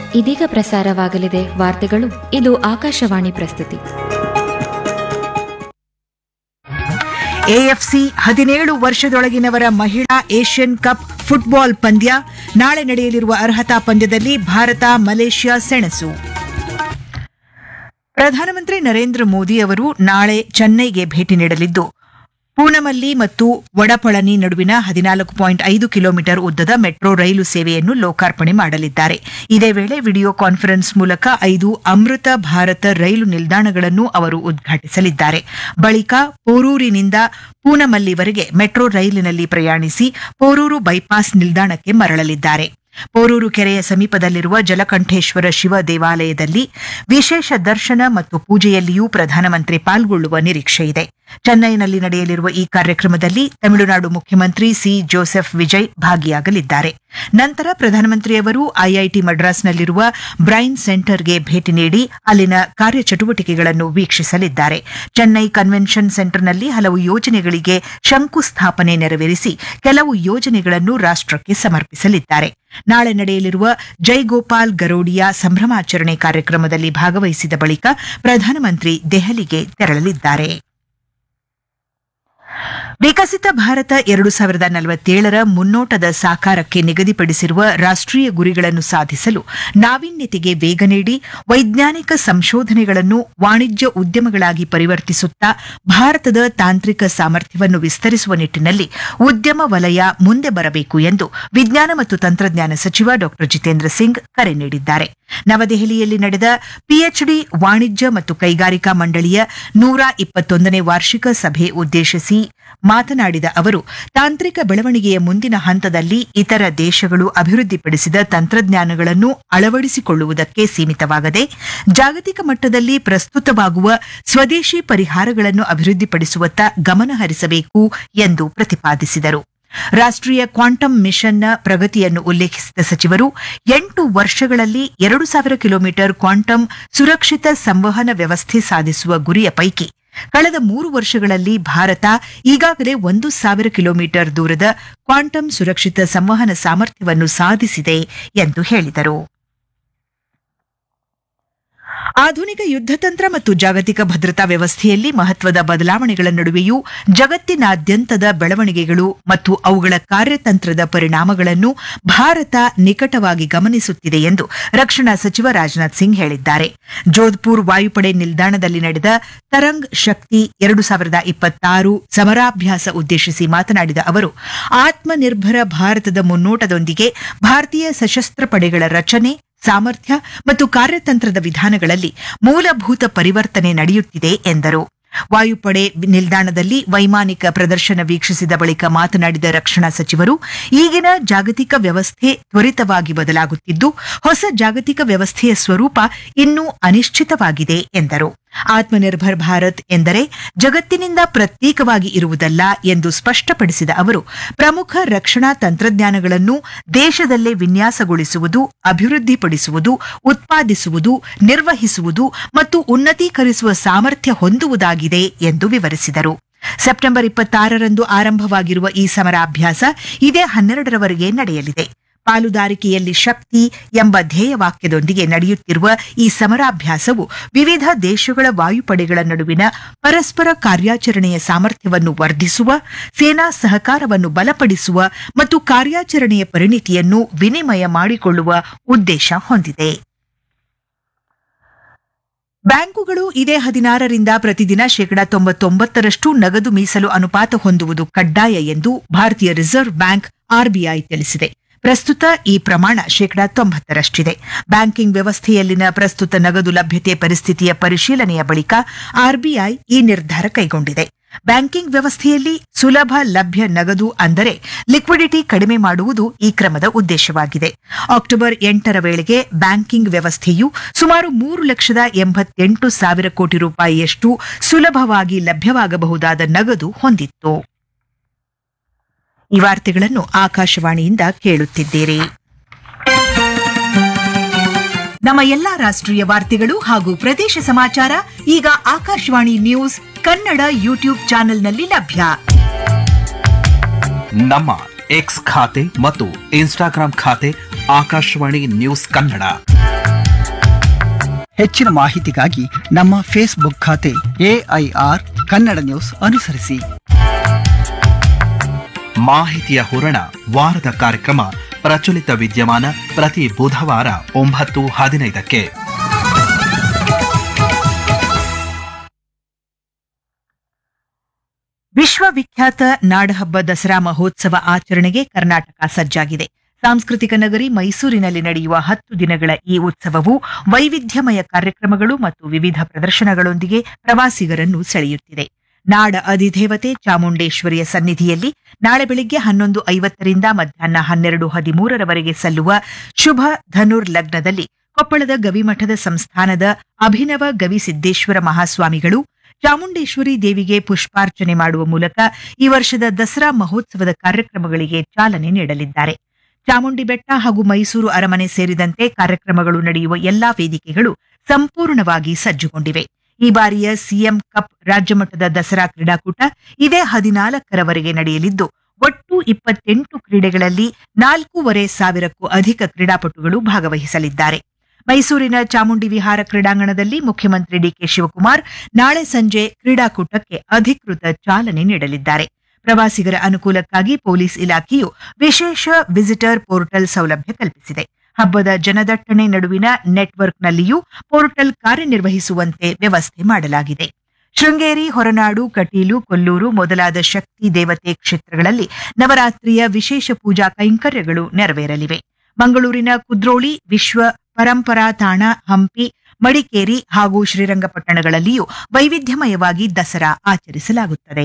ಇದೀಗ ಪ್ರಸಾರವಾಗಲಿದೆ ವಾರ್ತೆಗಳು ಇದು ಆಕಾಶವಾಣಿ ಪ್ರಸ್ತುತಿ ಎಎಫ್ಸಿ ಹದಿನೇಳು ವರ್ಷದೊಳಗಿನವರ ಮಹಿಳಾ ಏಷ್ಯನ್ ಕಪ್ ಫುಟ್ಬಾಲ್ ಪಂದ್ಯ ನಾಳೆ ನಡೆಯಲಿರುವ ಅರ್ಹತಾ ಪಂದ್ಯದಲ್ಲಿ ಭಾರತ ಮಲೇಷ್ಯಾ ಸೆಣಸು ಪ್ರಧಾನಮಂತ್ರಿ ನರೇಂದ್ರ ಮೋದಿ ಅವರು ನಾಳೆ ಚೆನ್ನೈಗೆ ಭೇಟಿ ನೀಡಲಿದ್ದು ಪೂನಮಲ್ಲಿ ಮತ್ತು ವಡಪಳನಿ ನಡುವಿನ ಹದಿನಾಲ್ಕು ಪಾಯಿಂಟ್ ಐದು ಕಿಲೋಮೀಟರ್ ಉದ್ದದ ಮೆಟ್ರೋ ರೈಲು ಸೇವೆಯನ್ನು ಲೋಕಾರ್ಪಣೆ ಮಾಡಲಿದ್ದಾರೆ ಇದೇ ವೇಳೆ ವಿಡಿಯೋ ಕಾನ್ಫರೆನ್ಸ್ ಮೂಲಕ ಐದು ಅಮೃತ ಭಾರತ ರೈಲು ನಿಲ್ದಾಣಗಳನ್ನು ಅವರು ಉದ್ಘಾಟಿಸಲಿದ್ದಾರೆ ಬಳಿಕ ಪೋರೂರಿನಿಂದ ಪೂನಮಲ್ಲಿವರೆಗೆ ಮೆಟ್ರೋ ರೈಲಿನಲ್ಲಿ ಪ್ರಯಾಣಿಸಿ ಪೋರೂರು ಬೈಪಾಸ್ ನಿಲ್ದಾಣಕ್ಕೆ ಮರಳಲಿದ್ದಾರೆ ಪೋರೂರು ಕೆರೆಯ ಸಮೀಪದಲ್ಲಿರುವ ಜಲಕಂಠೇಶ್ವರ ಶಿವ ದೇವಾಲಯದಲ್ಲಿ ವಿಶೇಷ ದರ್ಶನ ಮತ್ತು ಪೂಜೆಯಲ್ಲಿಯೂ ಪ್ರಧಾನಮಂತ್ರಿ ಪಾಲ್ಗೊಳ್ಳುವ ನಿರೀಕ್ಷೆ ಇದೆ ಚೆನ್ನೈನಲ್ಲಿ ನಡೆಯಲಿರುವ ಈ ಕಾರ್ಯಕ್ರಮದಲ್ಲಿ ತಮಿಳುನಾಡು ಮುಖ್ಯಮಂತ್ರಿ ಸಿ ಜೋಸೆಫ್ ವಿಜಯ್ ಭಾಗಿಯಾಗಲಿದ್ದಾರೆ ನಂತರ ಪ್ರಧಾನಮಂತ್ರಿಯವರು ಐಐಟಿ ಮಡ್ರಾಸ್ನಲ್ಲಿರುವ ಬ್ರೈನ್ ಸೆಂಟರ್ಗೆ ಭೇಟಿ ನೀಡಿ ಅಲ್ಲಿನ ಕಾರ್ಯಚಟುವಟಿಕೆಗಳನ್ನು ವೀಕ್ಷಿಸಲಿದ್ದಾರೆ ಚೆನ್ನೈ ಕನ್ವೆನ್ಷನ್ ಸೆಂಟರ್ನಲ್ಲಿ ಹಲವು ಯೋಜನೆಗಳಿಗೆ ಶಂಕುಸ್ಥಾಪನೆ ನೆರವೇರಿಸಿ ಕೆಲವು ಯೋಜನೆಗಳನ್ನು ರಾಷ್ಟಕ್ಕೆ ಸಮರ್ಪಿಸಲಿದ್ದಾರೆ ನಾಳೆ ನಡೆಯಲಿರುವ ಜೈಗೋಪಾಲ್ ಗರೋಡಿಯಾ ಸಂಭ್ರಮಾಚರಣೆ ಕಾರ್ಯಕ್ರಮದಲ್ಲಿ ಭಾಗವಹಿಸಿದ ಬಳಿಕ ಪ್ರಧಾನಮಂತ್ರಿ ದೆಹಲಿಗೆ ತೆರಳಲಿದ್ದಾರೆ ವಿಕಸಿತ ಭಾರತ ಎರಡು ಸಾವಿರದ ನಲವತ್ತೇಳರ ಮುನ್ನೋಟದ ಸಾಕಾರಕ್ಕೆ ನಿಗದಿಪಡಿಸಿರುವ ರಾಷ್ಟ್ರೀಯ ಗುರಿಗಳನ್ನು ಸಾಧಿಸಲು ನಾವೀನ್ಯತೆಗೆ ವೇಗ ನೀಡಿ ವೈಜ್ಞಾನಿಕ ಸಂಶೋಧನೆಗಳನ್ನು ವಾಣಿಜ್ಯ ಉದ್ಯಮಗಳಾಗಿ ಪರಿವರ್ತಿಸುತ್ತಾ ಭಾರತದ ತಾಂತ್ರಿಕ ಸಾಮರ್ಥ್ಯವನ್ನು ವಿಸ್ತರಿಸುವ ನಿಟ್ಟಿನಲ್ಲಿ ಉದ್ಯಮ ವಲಯ ಮುಂದೆ ಬರಬೇಕು ಎಂದು ವಿಜ್ಞಾನ ಮತ್ತು ತಂತ್ರಜ್ಞಾನ ಸಚಿವ ಡಾ ಜಿತೇಂದ್ರ ಸಿಂಗ್ ಕರೆ ನೀಡಿದ್ದಾರೆ ನವದೆಹಲಿಯಲ್ಲಿ ನಡೆದ ಪಿಎಚ್ಡಿ ವಾಣಿಜ್ಯ ಮತ್ತು ಕೈಗಾರಿಕಾ ಮಂಡಳಿಯ ನೂರ ಇಪ್ಪತ್ತೊಂದನೇ ವಾರ್ಷಿಕ ಸಭೆ ಉದ್ದೇಶಿಸಿ ಮಾತನಾಡಿದ ಅವರು ತಾಂತ್ರಿಕ ಬೆಳವಣಿಗೆಯ ಮುಂದಿನ ಹಂತದಲ್ಲಿ ಇತರ ದೇಶಗಳು ಅಭಿವೃದ್ಧಿಪಡಿಸಿದ ತಂತ್ರಜ್ಞಾನಗಳನ್ನು ಅಳವಡಿಸಿಕೊಳ್ಳುವುದಕ್ಕೆ ಸೀಮಿತವಾಗದೆ ಜಾಗತಿಕ ಮಟ್ಟದಲ್ಲಿ ಪ್ರಸ್ತುತವಾಗುವ ಸ್ವದೇಶಿ ಪರಿಹಾರಗಳನ್ನು ಅಭಿವೃದ್ಧಿಪಡಿಸುವತ್ತ ಗಮನ ಹರಿಸಬೇಕು ಎಂದು ಪ್ರತಿಪಾದಿಸಿದರು ರಾಷ್ಟ್ರೀಯ ಕ್ವಾಂಟಮ್ ಮಿಷನ್ನ ಪ್ರಗತಿಯನ್ನು ಉಲ್ಲೇಖಿಸಿದ ಸಚಿವರು ಎಂಟು ವರ್ಷಗಳಲ್ಲಿ ಎರಡು ಸಾವಿರ ಕಿಲೋಮೀಟರ್ ಕ್ವಾಂಟಮ್ ಸುರಕ್ಷಿತ ಸಂವಹನ ವ್ಯವಸ್ಥೆ ಸಾಧಿಸುವ ಗುರಿಯ ಪೈಕಿ ಕಳೆದ ಮೂರು ವರ್ಷಗಳಲ್ಲಿ ಭಾರತ ಈಗಾಗಲೇ ಒಂದು ಸಾವಿರ ಕಿಲೋಮೀಟರ್ ದೂರದ ಕ್ವಾಂಟಮ್ ಸುರಕ್ಷಿತ ಸಂವಹನ ಸಾಮರ್ಥ್ಯವನ್ನು ಸಾಧಿಸಿದೆ ಎಂದು ಹೇಳಿದರು ಆಧುನಿಕ ಯುದ್ಧತಂತ್ರ ಮತ್ತು ಜಾಗತಿಕ ಭದ್ರತಾ ವ್ಯವಸ್ಥೆಯಲ್ಲಿ ಮಹತ್ವದ ಬದಲಾವಣೆಗಳ ನಡುವೆಯೂ ಜಗತ್ತಿನಾದ್ಯಂತದ ಬೆಳವಣಿಗೆಗಳು ಮತ್ತು ಅವುಗಳ ಕಾರ್ಯತಂತ್ರದ ಪರಿಣಾಮಗಳನ್ನು ಭಾರತ ನಿಕಟವಾಗಿ ಗಮನಿಸುತ್ತಿದೆ ಎಂದು ರಕ್ಷಣಾ ಸಚಿವ ರಾಜನಾಥ್ ಸಿಂಗ್ ಹೇಳಿದ್ದಾರೆ ಜೋಧ್ಪುರ್ ವಾಯುಪಡೆ ನಿಲ್ದಾಣದಲ್ಲಿ ನಡೆದ ತರಂಗ್ ಶಕ್ತಿ ಎರಡು ಸಾವಿರದ ಇಪ್ಪತ್ತಾರು ಸಮರಾಭ್ಯಾಸ ಉದ್ದೇಶಿಸಿ ಮಾತನಾಡಿದ ಅವರು ಆತ್ಮನಿರ್ಭರ ಭಾರತದ ಮುನ್ನೋಟದೊಂದಿಗೆ ಭಾರತೀಯ ಸಶಸ್ತ್ರ ಪಡೆಗಳ ರಚನೆ ಸಾಮರ್ಥ್ಯ ಮತ್ತು ಕಾರ್ಯತಂತ್ರದ ವಿಧಾನಗಳಲ್ಲಿ ಮೂಲಭೂತ ಪರಿವರ್ತನೆ ನಡೆಯುತ್ತಿದೆ ಎಂದರು ವಾಯುಪಡೆ ನಿಲ್ದಾಣದಲ್ಲಿ ವೈಮಾನಿಕ ಪ್ರದರ್ಶನ ವೀಕ್ಷಿಸಿದ ಬಳಿಕ ಮಾತನಾಡಿದ ರಕ್ಷಣಾ ಸಚಿವರು ಈಗಿನ ಜಾಗತಿಕ ವ್ಯವಸ್ಥೆ ತ್ವರಿತವಾಗಿ ಬದಲಾಗುತ್ತಿದ್ದು ಹೊಸ ಜಾಗತಿಕ ವ್ಯವಸ್ಥೆಯ ಸ್ವರೂಪ ಇನ್ನೂ ಅನಿಶ್ಚಿತವಾಗಿದೆ ಎಂದರು ಆತ್ಮನಿರ್ಭರ್ ಭಾರತ್ ಎಂದರೆ ಜಗತ್ತಿನಿಂದ ಪ್ರತ್ಯೇಕವಾಗಿ ಇರುವುದಲ್ಲ ಎಂದು ಸ್ಪಷ್ಟಪಡಿಸಿದ ಅವರು ಪ್ರಮುಖ ರಕ್ಷಣಾ ತಂತ್ರಜ್ಞಾನಗಳನ್ನು ದೇಶದಲ್ಲೇ ವಿನ್ಯಾಸಗೊಳಿಸುವುದು ಅಭಿವೃದ್ಧಿಪಡಿಸುವುದು ಉತ್ಪಾದಿಸುವುದು ನಿರ್ವಹಿಸುವುದು ಮತ್ತು ಉನ್ನತೀಕರಿಸುವ ಸಾಮರ್ಥ್ಯ ಹೊಂದುವುದಾಗಿದೆ ಎಂದು ವಿವರಿಸಿದರು ಸೆಪ್ಟೆಂಬರ್ ಇಪ್ಪತ್ತಾರರಂದು ಆರಂಭವಾಗಿರುವ ಈ ಸಮರಾಭ್ಯಾಸ ಇದೇ ಹನ್ನೆರಡರವರೆಗೆ ನಡೆಯಲಿದೆ ಪಾಲುದಾರಿಕೆಯಲ್ಲಿ ಶಕ್ತಿ ಎಂಬ ಧ್ಯೇಯವಾಕ್ಯದೊಂದಿಗೆ ನಡೆಯುತ್ತಿರುವ ಈ ಸಮರಾಭ್ಯಾಸವು ವಿವಿಧ ದೇಶಗಳ ವಾಯುಪಡೆಗಳ ನಡುವಿನ ಪರಸ್ಪರ ಕಾರ್ಯಾಚರಣೆಯ ಸಾಮರ್ಥ್ಯವನ್ನು ವರ್ಧಿಸುವ ಸೇನಾ ಸಹಕಾರವನ್ನು ಬಲಪಡಿಸುವ ಮತ್ತು ಕಾರ್ಯಾಚರಣೆಯ ಪರಿಣಿತಿಯನ್ನು ವಿನಿಮಯ ಮಾಡಿಕೊಳ್ಳುವ ಉದ್ದೇಶ ಹೊಂದಿದೆ ಬ್ಯಾಂಕುಗಳು ಇದೇ ಹದಿನಾರರಿಂದ ಪ್ರತಿದಿನ ಶೇಕಡಾ ತೊಂಬತ್ತೊಂಬತ್ತರಷ್ಟು ನಗದು ಮೀಸಲು ಅನುಪಾತ ಹೊಂದುವುದು ಕಡ್ಡಾಯ ಎಂದು ಭಾರತೀಯ ರಿಸರ್ವ್ ಬ್ಯಾಂಕ್ ಆರ್ಬಿಐ ತಿಳಿಸಿದೆ ಪ್ರಸ್ತುತ ಈ ಪ್ರಮಾಣ ಶೇಕಡಾ ತೊಂಬತ್ತರಷ್ಟಿದೆ ಬ್ಯಾಂಕಿಂಗ್ ವ್ಯವಸ್ಥೆಯಲ್ಲಿನ ಪ್ರಸ್ತುತ ನಗದು ಲಭ್ಯತೆ ಪರಿಸ್ಥಿತಿಯ ಪರಿಶೀಲನೆಯ ಬಳಿಕ ಆರ್ಬಿಐ ಈ ನಿರ್ಧಾರ ಕೈಗೊಂಡಿದೆ ಬ್ಯಾಂಕಿಂಗ್ ವ್ಯವಸ್ಥೆಯಲ್ಲಿ ಸುಲಭ ಲಭ್ಯ ನಗದು ಅಂದರೆ ಲಿಕ್ವಿಡಿಟಿ ಕಡಿಮೆ ಮಾಡುವುದು ಈ ಕ್ರಮದ ಉದ್ದೇಶವಾಗಿದೆ ಅಕ್ಟೋಬರ್ ಎಂಟರ ವೇಳೆಗೆ ಬ್ಯಾಂಕಿಂಗ್ ವ್ಯವಸ್ಥೆಯು ಸುಮಾರು ಮೂರು ಲಕ್ಷದ ಎಂಬತ್ತೆಂಟು ಸಾವಿರ ಕೋಟಿ ರೂಪಾಯಿಯಷ್ಟು ಸುಲಭವಾಗಿ ಲಭ್ಯವಾಗಬಹುದಾದ ನಗದು ಹೊಂದಿತ್ತು ಈ ವಾರ್ತೆಗಳನ್ನು ಆಕಾಶವಾಣಿಯಿಂದ ಕೇಳುತ್ತಿದ್ದೀರಿ ನಮ್ಮ ಎಲ್ಲಾ ರಾಷ್ಟ್ರೀಯ ವಾರ್ತೆಗಳು ಹಾಗೂ ಪ್ರದೇಶ ಸಮಾಚಾರ ಈಗ ಆಕಾಶವಾಣಿ ನ್ಯೂಸ್ ಕನ್ನಡ ಯೂಟ್ಯೂಬ್ ಚಾನೆಲ್ನಲ್ಲಿ ಲಭ್ಯ ನಮ್ಮ ಎಕ್ಸ್ ಖಾತೆ ಮತ್ತು ಇನ್ಸ್ಟಾಗ್ರಾಂ ಖಾತೆ ಆಕಾಶವಾಣಿ ನ್ಯೂಸ್ ಕನ್ನಡ ಹೆಚ್ಚಿನ ಮಾಹಿತಿಗಾಗಿ ನಮ್ಮ ಫೇಸ್ಬುಕ್ ಖಾತೆ ಎಐಆರ್ ಕನ್ನಡ ನ್ಯೂಸ್ ಅನುಸರಿಸಿ ಮಾಹಿತಿಯ ಹೂರಣ ವಾರದ ಕಾರ್ಯಕ್ರಮ ಪ್ರಚಲಿತ ವಿದ್ಯಮಾನ ಪ್ರತಿ ಬುಧವಾರ ಒಂಬತ್ತು ಹದಿನೈದಕ್ಕೆ ವಿಶ್ವವಿಖ್ಯಾತ ನಾಡಹಬ್ಬ ದಸರಾ ಮಹೋತ್ಸವ ಆಚರಣೆಗೆ ಕರ್ನಾಟಕ ಸಜ್ಜಾಗಿದೆ ಸಾಂಸ್ಕೃತಿಕ ನಗರಿ ಮೈಸೂರಿನಲ್ಲಿ ನಡೆಯುವ ಹತ್ತು ದಿನಗಳ ಈ ಉತ್ಸವವು ವೈವಿಧ್ಯಮಯ ಕಾರ್ಯಕ್ರಮಗಳು ಮತ್ತು ವಿವಿಧ ಪ್ರದರ್ಶನಗಳೊಂದಿಗೆ ಪ್ರವಾಸಿಗರನ್ನು ಸೆಳೆಯುತ್ತಿದೆ ನಾಡ ಅಧಿದೇವತೆ ಚಾಮುಂಡೇಶ್ವರಿಯ ಸನ್ನಿಧಿಯಲ್ಲಿ ನಾಳೆ ಬೆಳಿಗ್ಗೆ ಹನ್ನೊಂದು ಐವತ್ತರಿಂದ ಮಧ್ಯಾಹ್ನ ಹನ್ನೆರಡು ಹದಿಮೂರರವರೆಗೆ ಸಲ್ಲುವ ಶುಭ ಧನುರ್ ಲಗ್ನದಲ್ಲಿ ಕೊಪ್ಪಳದ ಗವಿಮಠದ ಸಂಸ್ಥಾನದ ಅಭಿನವ ಗವಿಸಿದ್ದೇಶ್ವರ ಮಹಾಸ್ವಾಮಿಗಳು ಚಾಮುಂಡೇಶ್ವರಿ ದೇವಿಗೆ ಪುಷ್ಪಾರ್ಚನೆ ಮಾಡುವ ಮೂಲಕ ಈ ವರ್ಷದ ದಸರಾ ಮಹೋತ್ಸವದ ಕಾರ್ಯಕ್ರಮಗಳಿಗೆ ಚಾಲನೆ ನೀಡಲಿದ್ದಾರೆ ಚಾಮುಂಡಿ ಬೆಟ್ಟ ಹಾಗೂ ಮೈಸೂರು ಅರಮನೆ ಸೇರಿದಂತೆ ಕಾರ್ಯಕ್ರಮಗಳು ನಡೆಯುವ ಎಲ್ಲಾ ವೇದಿಕೆಗಳು ಸಂಪೂರ್ಣವಾಗಿ ಸಜ್ಜುಗೊಂಡಿವೆ ಈ ಬಾರಿಯ ಸಿಎಂ ಕಪ್ ರಾಜ್ಯಮಟ್ಟದ ದಸರಾ ಕ್ರೀಡಾಕೂಟ ಇದೇ ಹದಿನಾಲ್ಕರವರೆಗೆ ನಡೆಯಲಿದ್ದು ಒಟ್ಟು ಇಪ್ಪತ್ತೆಂಟು ಕ್ರೀಡೆಗಳಲ್ಲಿ ನಾಲ್ಕೂವರೆ ಸಾವಿರಕ್ಕೂ ಅಧಿಕ ಕ್ರೀಡಾಪಟುಗಳು ಭಾಗವಹಿಸಲಿದ್ದಾರೆ ಮೈಸೂರಿನ ಚಾಮುಂಡಿ ವಿಹಾರ ಕ್ರೀಡಾಂಗಣದಲ್ಲಿ ಮುಖ್ಯಮಂತ್ರಿ ಡಿಕೆ ಶಿವಕುಮಾರ್ ನಾಳೆ ಸಂಜೆ ಕ್ರೀಡಾಕೂಟಕ್ಕೆ ಅಧಿಕೃತ ಚಾಲನೆ ನೀಡಲಿದ್ದಾರೆ ಪ್ರವಾಸಿಗರ ಅನುಕೂಲಕ್ಕಾಗಿ ಪೊಲೀಸ್ ಇಲಾಖೆಯು ವಿಶೇಷ ವಿಸಿಟರ್ ಪೋರ್ಟಲ್ ಸೌಲಭ್ಯ ಕಲ್ಪಿಸಿದೆ ಹಬ್ಬದ ಜನದಟ್ಟಣೆ ನಡುವಿನ ನೆಟ್ವರ್ಕ್ನಲ್ಲಿಯೂ ಪೋರ್ಟಲ್ ಕಾರ್ಯನಿರ್ವಹಿಸುವಂತೆ ವ್ಯವಸ್ಥೆ ಮಾಡಲಾಗಿದೆ ಶೃಂಗೇರಿ ಹೊರನಾಡು ಕಟೀಲು ಕೊಲ್ಲೂರು ಮೊದಲಾದ ಶಕ್ತಿ ದೇವತೆ ಕ್ಷೇತ್ರಗಳಲ್ಲಿ ನವರಾತ್ರಿಯ ವಿಶೇಷ ಪೂಜಾ ಕೈಂಕರ್ಯಗಳು ನೆರವೇರಲಿವೆ ಮಂಗಳೂರಿನ ಕುದ್ರೋಳಿ ವಿಶ್ವ ಪರಂಪರಾ ತಾಣ ಹಂಪಿ ಮಡಿಕೇರಿ ಹಾಗೂ ಶ್ರೀರಂಗಪಟ್ಟಣಗಳಲ್ಲಿಯೂ ವೈವಿಧ್ಯಮಯವಾಗಿ ದಸರಾ ಆಚರಿಸಲಾಗುತ್ತದೆ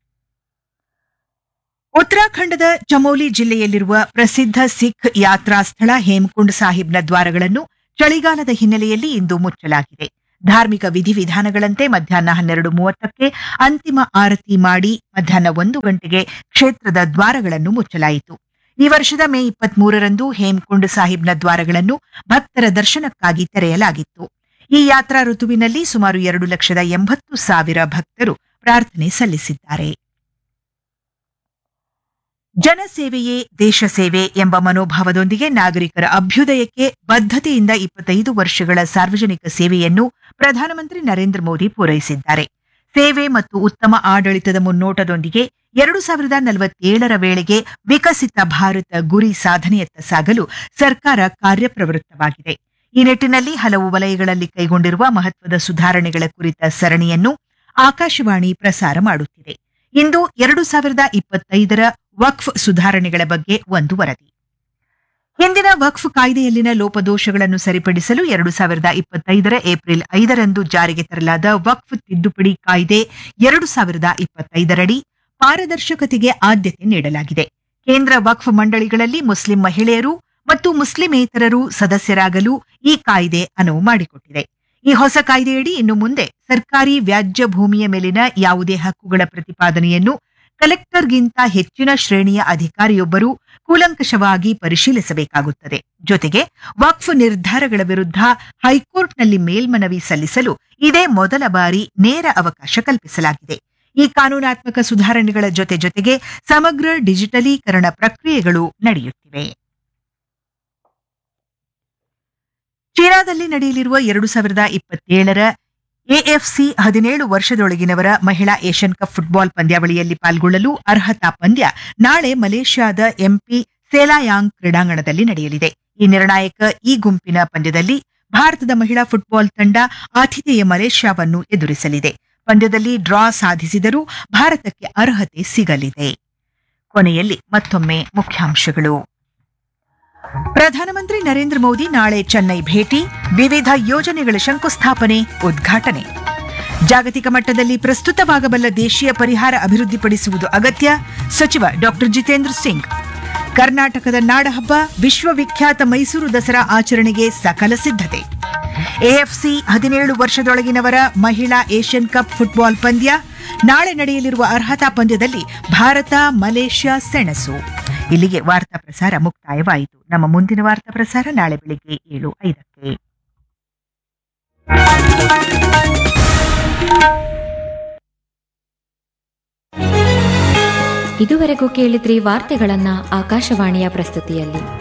ಉತ್ತರಾಖಂಡದ ಚಮೋಲಿ ಜಿಲ್ಲೆಯಲ್ಲಿರುವ ಪ್ರಸಿದ್ಧ ಸಿಖ್ ಯಾತ್ರಾ ಸ್ಥಳ ಹೇಮಕುಂಡ್ ಸಾಹಿಬ್ನ ದ್ವಾರಗಳನ್ನು ಚಳಿಗಾಲದ ಹಿನ್ನೆಲೆಯಲ್ಲಿ ಇಂದು ಮುಚ್ಚಲಾಗಿದೆ ಧಾರ್ಮಿಕ ವಿಧಿವಿಧಾನಗಳಂತೆ ಮಧ್ಯಾಹ್ನ ಹನ್ನೆರಡು ಮೂವತ್ತಕ್ಕೆ ಅಂತಿಮ ಆರತಿ ಮಾಡಿ ಮಧ್ಯಾಹ್ನ ಒಂದು ಗಂಟೆಗೆ ಕ್ಷೇತ್ರದ ದ್ವಾರಗಳನ್ನು ಮುಚ್ಚಲಾಯಿತು ಈ ವರ್ಷದ ಮೇ ಇಪ್ಪತ್ಮೂರರಂದು ಹೇಮಕುಂಡ್ ಸಾಹಿಬ್ನ ದ್ವಾರಗಳನ್ನು ಭಕ್ತರ ದರ್ಶನಕ್ಕಾಗಿ ತೆರೆಯಲಾಗಿತ್ತು ಈ ಯಾತ್ರಾ ಋತುವಿನಲ್ಲಿ ಸುಮಾರು ಎರಡು ಲಕ್ಷದ ಎಂಬತ್ತು ಸಾವಿರ ಭಕ್ತರು ಪ್ರಾರ್ಥನೆ ಸಲ್ಲಿಸಿದ್ದಾರೆ ಜನಸೇವೆಯೇ ದೇಶ ಸೇವೆ ಎಂಬ ಮನೋಭಾವದೊಂದಿಗೆ ನಾಗರಿಕರ ಅಭ್ಯುದಯಕ್ಕೆ ಬದ್ಧತೆಯಿಂದ ಇಪ್ಪತ್ತೈದು ವರ್ಷಗಳ ಸಾರ್ವಜನಿಕ ಸೇವೆಯನ್ನು ಪ್ರಧಾನಮಂತ್ರಿ ನರೇಂದ್ರ ಮೋದಿ ಪೂರೈಸಿದ್ದಾರೆ ಸೇವೆ ಮತ್ತು ಉತ್ತಮ ಆಡಳಿತದ ಮುನ್ನೋಟದೊಂದಿಗೆ ಎರಡು ಸಾವಿರದ ನಲವತ್ತೇಳರ ವೇಳೆಗೆ ವಿಕಸಿತ ಭಾರತ ಗುರಿ ಸಾಧನೆಯತ್ತ ಸಾಗಲು ಸರ್ಕಾರ ಕಾರ್ಯಪ್ರವೃತ್ತವಾಗಿದೆ ಈ ನಿಟ್ಟಿನಲ್ಲಿ ಹಲವು ವಲಯಗಳಲ್ಲಿ ಕೈಗೊಂಡಿರುವ ಮಹತ್ವದ ಸುಧಾರಣೆಗಳ ಕುರಿತ ಸರಣಿಯನ್ನು ಆಕಾಶವಾಣಿ ಪ್ರಸಾರ ಮಾಡುತ್ತಿದೆ ಇಂದು ಎರಡು ಸಾವಿರದ ಇಪ್ಪತ್ತೈದರ ವಕ್ಫ್ ಸುಧಾರಣೆಗಳ ಬಗ್ಗೆ ಒಂದು ವರದಿ ಹಿಂದಿನ ವಕ್ಫ್ ಕಾಯ್ದೆಯಲ್ಲಿನ ಲೋಪದೋಷಗಳನ್ನು ಸರಿಪಡಿಸಲು ಎರಡು ಸಾವಿರದ ಇಪ್ಪತ್ತೈದರ ಏಪ್ರಿಲ್ ಐದರಂದು ಜಾರಿಗೆ ತರಲಾದ ವಕ್ಫ್ ತಿದ್ದುಪಡಿ ಕಾಯ್ದೆ ಎರಡು ಸಾವಿರದ ಇಪ್ಪತ್ತೈದರಡಿ ಪಾರದರ್ಶಕತೆಗೆ ಆದ್ಯತೆ ನೀಡಲಾಗಿದೆ ಕೇಂದ್ರ ವಕ್ಫ್ ಮಂಡಳಿಗಳಲ್ಲಿ ಮುಸ್ಲಿಂ ಮಹಿಳೆಯರು ಮತ್ತು ಮುಸ್ಲಿಮೇತರರು ಸದಸ್ಯರಾಗಲು ಈ ಕಾಯ್ದೆ ಅನುವು ಮಾಡಿಕೊಟ್ಟಿದೆ ಈ ಹೊಸ ಕಾಯ್ದೆಯಡಿ ಇನ್ನು ಮುಂದೆ ಸರ್ಕಾರಿ ವ್ಯಾಜ್ಯ ಭೂಮಿಯ ಮೇಲಿನ ಯಾವುದೇ ಹಕ್ಕುಗಳ ಪ್ರತಿಪಾದನೆಯನ್ನು ಕಲೆಕ್ಟರ್ಗಿಂತ ಹೆಚ್ಚಿನ ಶ್ರೇಣಿಯ ಅಧಿಕಾರಿಯೊಬ್ಬರು ಕೂಲಂಕಷವಾಗಿ ಪರಿಶೀಲಿಸಬೇಕಾಗುತ್ತದೆ ಜೊತೆಗೆ ವಕ್ಫ್ ನಿರ್ಧಾರಗಳ ವಿರುದ್ಧ ಹೈಕೋರ್ಟ್ನಲ್ಲಿ ಮೇಲ್ಮನವಿ ಸಲ್ಲಿಸಲು ಇದೇ ಮೊದಲ ಬಾರಿ ನೇರ ಅವಕಾಶ ಕಲ್ಪಿಸಲಾಗಿದೆ ಈ ಕಾನೂನಾತ್ಮಕ ಸುಧಾರಣೆಗಳ ಜೊತೆ ಜೊತೆಗೆ ಸಮಗ್ರ ಡಿಜಿಟಲೀಕರಣ ಪ್ರಕ್ರಿಯೆಗಳು ನಡೆಯುತ್ತಿವೆ ಚೀನಾದಲ್ಲಿ ನಡೆಯಲಿರುವ ಎರಡು ಸಾವಿರದ ಇಪ್ಪತ್ತೇಳರ ಎಎಫ್ಸಿ ಹದಿನೇಳು ವರ್ಷದೊಳಗಿನವರ ಮಹಿಳಾ ಏಷ್ಯನ್ ಕಪ್ ಫುಟ್ಬಾಲ್ ಪಂದ್ಯಾವಳಿಯಲ್ಲಿ ಪಾಲ್ಗೊಳ್ಳಲು ಅರ್ಹತಾ ಪಂದ್ಯ ನಾಳೆ ಮಲೇಷ್ಯಾದ ಎಂಪಿ ಸೆಲಾಯಾಂಗ್ ಕ್ರೀಡಾಂಗಣದಲ್ಲಿ ನಡೆಯಲಿದೆ ಈ ನಿರ್ಣಾಯಕ ಈ ಗುಂಪಿನ ಪಂದ್ಯದಲ್ಲಿ ಭಾರತದ ಮಹಿಳಾ ಫುಟ್ಬಾಲ್ ತಂಡ ಆತಿಥೇಯ ಮಲೇಷ್ಯಾವನ್ನು ಎದುರಿಸಲಿದೆ ಪಂದ್ಯದಲ್ಲಿ ಡ್ರಾ ಸಾಧಿಸಿದರೂ ಭಾರತಕ್ಕೆ ಅರ್ಹತೆ ಸಿಗಲಿದೆ ಕೊನೆಯಲ್ಲಿ ಮತ್ತೊಮ್ಮೆ ಮುಖ್ಯಾಂಶಗಳು ಪ್ರಧಾನಮಂತ್ರಿ ನರೇಂದ್ರ ಮೋದಿ ನಾಳೆ ಚೆನ್ನೈ ಭೇಟಿ ವಿವಿಧ ಯೋಜನೆಗಳ ಶಂಕುಸ್ಥಾಪನೆ ಉದ್ಘಾಟನೆ ಜಾಗತಿಕ ಮಟ್ಟದಲ್ಲಿ ಪ್ರಸ್ತುತವಾಗಬಲ್ಲ ದೇಶೀಯ ಪರಿಹಾರ ಅಭಿವೃದ್ಧಿಪಡಿಸುವುದು ಅಗತ್ಯ ಸಚಿವ ಡಾಕ್ಟರ್ ಜಿತೇಂದ್ರ ಸಿಂಗ್ ಕರ್ನಾಟಕದ ನಾಡಹಬ್ಬ ವಿಶ್ವವಿಖ್ಯಾತ ಮೈಸೂರು ದಸರಾ ಆಚರಣೆಗೆ ಸಕಲ ಸಿದ್ಧತೆ ಎಎಫ್ಸಿ ಹದಿನೇಳು ವರ್ಷದೊಳಗಿನವರ ಮಹಿಳಾ ಏಷ್ಯನ್ ಕಪ್ ಫುಟ್ಬಾಲ್ ಪಂದ್ಯ ನಾಳೆ ನಡೆಯಲಿರುವ ಅರ್ಹತಾ ಪಂದ್ಯದಲ್ಲಿ ಭಾರತ ಮಲೇಷ್ಯಾ ಸೆಣಸು ಇಲ್ಲಿಗೆ ವಾರ್ತಾ ಪ್ರಸಾರ ಮುಕ್ತಾಯವಾಯಿತು ನಮ್ಮ ಮುಂದಿನ ವಾರ್ತಾ ಪ್ರಸಾರ ನಾಳೆ ಬೆಳಿಗ್ಗೆ ಏಳು ಐದಕ್ಕೆ ಇದುವರೆಗೂ ಕೇಳಿದ್ರಿ ವಾರ್ತೆಗಳನ್ನ ಆಕಾಶವಾಣಿಯ ಪ್ರಸ್ತುತಿಯಲ್ಲಿ